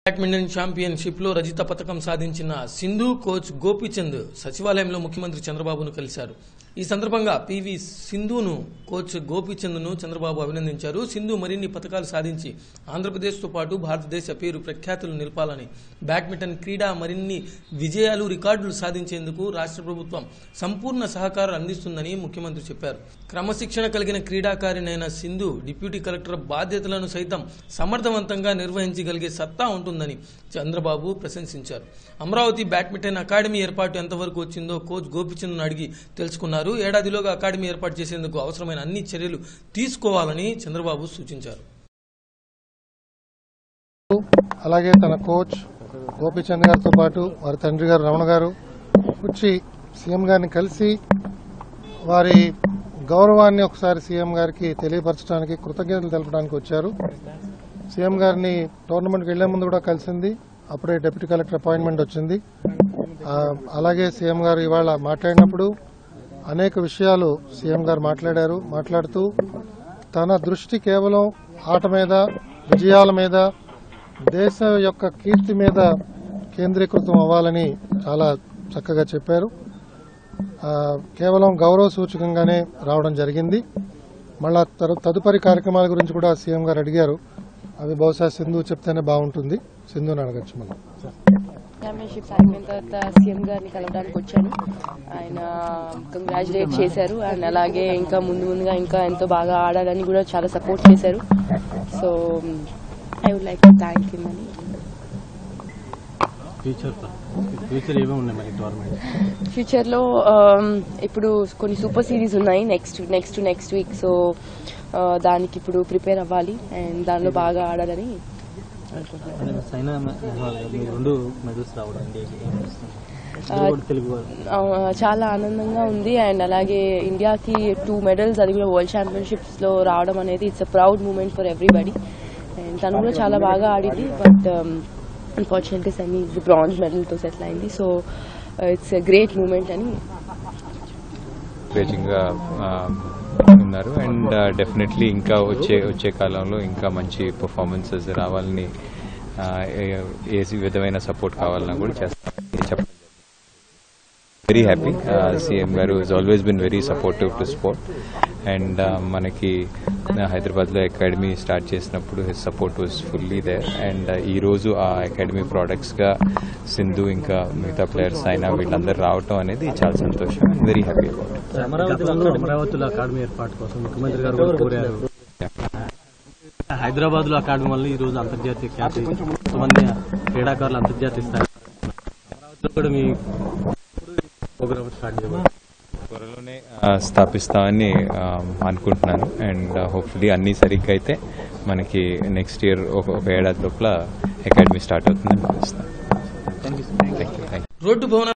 Badminton championship లో రజిత పథకం సాధించిన సింధు కోచ్ గోపీచంద్ సచివాలయంలో ముఖ్యమంత్రి చంద్రబాబును కలిశారు ఈ సందర్భంగా పివి సింధును కోచ్ గోపీచంద్ను చంద్రబాబు అభినందించారు సింధు మరిన్ని పథకాలు సాధించి ఆంధ్రప్రదేశ్తో పాటు భారతదేశ పేరు ప్రఖ్యాతులు నిలపాలని బ్యాడ్మింటన్ క్రీడా మరిన్ని విజయాలు రికార్డులు సాధించేందుకు రాష్ట్ర ప్రభుత్వం సంపూర్ణ సహకారం అందిస్తుందని ముఖ్యమంత్రి చెప్పారు క్రమశిక్షణ కలిగిన క్రీడాకారినైన సింధు డిప్యూటీ కలెక్టర్ బాధ్యతలను సైతం సమర్థవంతంగా నిర్వహించగలిగే సత్తా ఉంటుందని చంద్రబాబు ప్రశంసించారు అమరావతి బ్యాడ్మింటన్ అకాడమీ ఏర్పాటు ఎంతవరకు వచ్చిందో కోచ్ గోపిచంద్ను అడిగి తెలుసుకున్నారు ఏడాదిలోగా అకాడమీ ఏర్పాటు చేసేందుకు అవసరమైన అన్ని చర్యలు తీసుకోవాలని చంద్రబాబు సూచించారు అలాగే తన కోచ్ గోపీచంద్ గారితో పాటు వారి తండ్రి గారు రమణ గారు వచ్చి సీఎం గారిని కలిసి వారి గౌరవాన్ని ఒకసారి సీఎం గారికి తెలియపరచడానికి కృతజ్ఞతలు తెలపడానికి వచ్చారు సీఎం గారిని టోర్నమెంట్కి వెళ్లే ముందు కూడా కలిసింది అప్పుడే డిప్యూటీ కలెక్టర్ అపాయింట్మెంట్ వచ్చింది ఆ, అలాగే సీఎం గారు ఇవాళ మాట్లాడినప్పుడు అనేక విషయాలు సీఎం గారు మాట్లాడారు మాట్లాడుతూ తన దృష్టి కేవలం ఆట మీద విజయాల మీద దేశం యొక్క కీర్తి మీద కేంద్రీకృతం అవ్వాలని చాలా చక్కగా చెప్పారు ఆ, కేవలం గౌరవ సూచకంగానే రావడం జరిగింది మళ్ళా తరు- తదుపరి కార్యక్రమాల గురించి కూడా సీఎం గారు అడిగారు అవి బహుశా సింధు చెప్తేనే బాగుంటుంది సింధుని అడగచ్చు మనం ఛాంపియన్షిప్స్ అయిపోయిన తర్వాత సీఎం గారిని కలవడానికి వచ్చాను ఆయన కంగ్రాచులేట్ చేశారు అండ్ అలాగే ఇంకా ముందు ముందుగా ఇంకా ఎంతో బాగా ఆడాలని కూడా చాలా సపోర్ట్ చేశారు so I would like to thank him అని ఫ్యూచర్ ఫ్యూచర్ ఏమేమి ఉన్నాయి మరి గవర్నమెంట్ ఫ్యూచర్లో ఇప్పుడు కొన్ని సూపర్ సిరీస్ ఉన్నాయి next next next week so దానికి ఇప్పుడు ప్రిపేర్ అవ్వాలి అండ్ దానిలో బాగా ఆడాలని అనుకుంటున్నాను అంటే సైనా నెహ్వాల్ గారు మీరు రెండు మెడల్స్ రావడం ఇండియాకి ఏం అనిపిస్తుంది? ఆ, మీరు కూడా తెలుగు వారు. ఆ, చాలా ఆనందంగా ఉంది అండ్ అలాగే ఇండియాకి టూ మెడల్స్ అది కూడా వరల్డ్ ఛాంపియన్షిప్స్ లో రావడం అనేది it's a proud moment for everybody and తను కూడా చాలా బాగా ఆడింది బట్ అన్ఫార్చునేట్గా సెమీ బ్రాంజ్ మెడల్తో సెటిల్ అయింది so it's a great moment అని ఎంకరేజింగ్ గా ఆ, ఉన్నారు అండ్ డెఫినెట్లీ ఇంకా వచ్చే వచ్చే కాలంలో ఇంకా మంచి పర్ఫార్మెన్సెస్ రావాలని ఆ, ఏ- ఏ విధమైన సపోర్ట్ కావాలన్నా కూడా చేస్తామని చెప్పండి వెరీ హ్యాపీ సీఎం గారు is always been very supportive to sport and మనకి హైదరాబాద్లో అకాడమీ స్టార్ట్ చేసినప్పుడు his support was fully there and ఈ రోజు ఆ అకాడమీ ప్రోడక్ట్స్గా సింధు ఇంకా మిగతా ప్లేయర్స్ అయినా వీళ్ళందరూ రావటం అనేది చాలా సంతోషం అండ్ వెరీ హ్యాపీ అబౌట్ అమరావతిలో అమరావతిలో అకాడమీ ఏర్పాటు కోసం ముఖ్యమంత్రి గారు కూడా కోరారు హైదరాబాద్ లో అకాడమీ వల్ల ఈ రోజు అంతర్జాతీయ ఖ్యాతి కొంతమంది క్రీడాకారులు అంతర్జాతీయ స్థాయి అమరావతిలో కూడా మీ ప్రోగ్రామ్ స్టార్ట్ చేయాలి త్వరలోనే ఆ, స్థాపిస్తామని ఆ, అనుకుంటున్నాను అండ్ హోప్ఫుల్లీ అన్ని సరిగ్గా అయితే మనకి నెక్స్ట్ ఇయర్ ఒక ఒక ఏడాది లోపల అకాడమీ స్టార్ట్ అవుతుందని భావిస్తాను థ్యాంక్ యూ థ్యాంక్ యూ రోడ్డు భవన